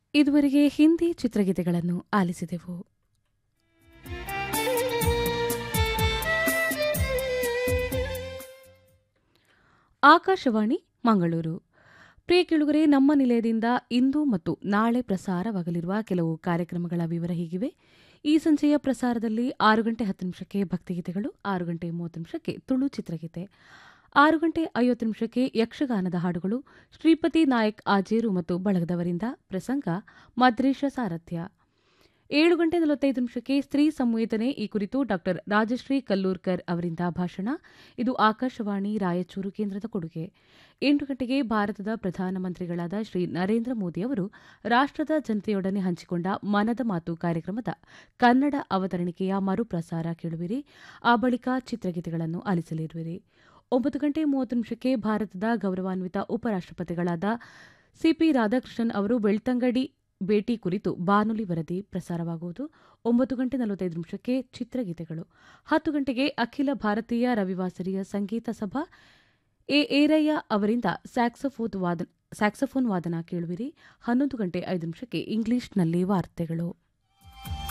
ಇದುವರೆಗೆ ಹಿಂದಿ ಚಿತ್ರಗೀತೆಗಳನ್ನು ಆಲಿಸಿದೆವು ಆಕಾಶವಾಣಿ ಮಂಗಳೂರು ಪ್ರಿಯ ಕೇಳುಗರೆ ನಮ್ಮ ನಿಲಯದಿಂದ ಇಂದು ಮತ್ತು ನಾಳೆ ಪ್ರಸಾರವಾಗಲಿರುವ ಕೆಲವು ಕಾರ್ಯಕ್ರಮಗಳ ವಿವರ ಹೀಗಿವೆ ಈ ಸಂಜೆಯ ಪ್ರಸಾರದಲ್ಲಿ ಆರು ಗಂಟೆ ಹತ್ತು ನಿಮಿಷಕ್ಕೆ ಭಕ್ತಿಗೀತೆಗಳು ಆರು ಗಂಟೆ ಮೂವತ್ತು ನಿಮಿಷಕ್ಕೆ ತುಳು ಚಿತ್ರಗೀತೆ ಆರು ಗಂಟೆ ಐವತ್ತು ನಿಮಿಷಕ್ಕೆ ಯಕ್ಷಗಾನದ ಹಾಡುಗಳು ಶ್ರೀಪತಿ ನಾಯಕ್ ಆಜೇರು ಮತ್ತು ಬಳಗದವರಿಂದ ಪ್ರಸಂಗ ಮದ್ರೇಶ ಸಾರಥ್ಯ ಏಳು ಗಂಟೆ ನಲವತ್ತೈದು ನಿಮಿಷಕ್ಕೆ ಸ್ತ್ರೀ ಸಂವೇದನೆ ಈ ಕುರಿತು ಡಾ ರಾಜಶ್ರೀ ಕಲ್ಲೂರ್ಕರ್ ಅವರಿಂದ ಭಾಷಣ ಇದು ಆಕಾಶವಾಣಿ ರಾಯಚೂರು ಕೇಂದ್ರದ ಕೊಡುಗೆ ಎಂಟು ಗಂಟೆಗೆ ಭಾರತದ ಪ್ರಧಾನಮಂತ್ರಿಗಳಾದ ಶ್ರೀ ನರೇಂದ್ರ ಮೋದಿ ಅವರು ರಾಷ್ಟದ ಜನತೆಯೊಡನೆ ಹಂಚಿಕೊಂಡ ಮನದ ಮಾತು ಕಾರ್ಯಕ್ರಮದ ಕನ್ನಡ ಅವತರಣಿಕೆಯ ಮರುಪ್ರಸಾರ ಕೇಳುವಿರಿ ಆ ಬಳಿಕ ಚಿತ್ರಗೀತೆಗಳನ್ನು ಆಲಿಸಲಿರುವಿರಿ ಒಂಬತ್ತು ಗಂಟೆ ಮೂವತ್ತು ನಿಮಿಷಕ್ಕೆ ಭಾರತದ ಗೌರವಾನ್ವಿತ ಉಪರಾಷ್ಟಪತಿಗಳಾದ ಸಿಪಿ ರಾಧಾಕೃಷ್ಣನ್ ಅವರು ಬೆಳ್ತಂಗಡಿ ಭೇಟಿ ಕುರಿತು ಬಾನುಲಿ ವರದಿ ಪ್ರಸಾರವಾಗುವುದು ಒಂಬತ್ತು ಗಂಟೆ ನಲವತ್ತೈದು ನಿಮಿಷಕ್ಕೆ ಚಿತ್ರಗೀತೆಗಳು ಹತ್ತು ಗಂಟೆಗೆ ಅಖಿಲ ಭಾರತೀಯ ರವಿವಾಸರಿಯ ಸಂಗೀತ ಸಭಾ ಎ ಏರಯ್ಯ ಅವರಿಂದ ಸ್ಯಾಕ್ಸಫೋನ್ ವಾದನ ಕೇಳುವಿರಿ ಹನ್ನೊಂದು ಗಂಟೆ ಐದು ನಿಮಿಷಕ್ಕೆ ಇಂಗ್ಲಿಷ್ನಲ್ಲಿ ವಾರ್ತೆಗಳು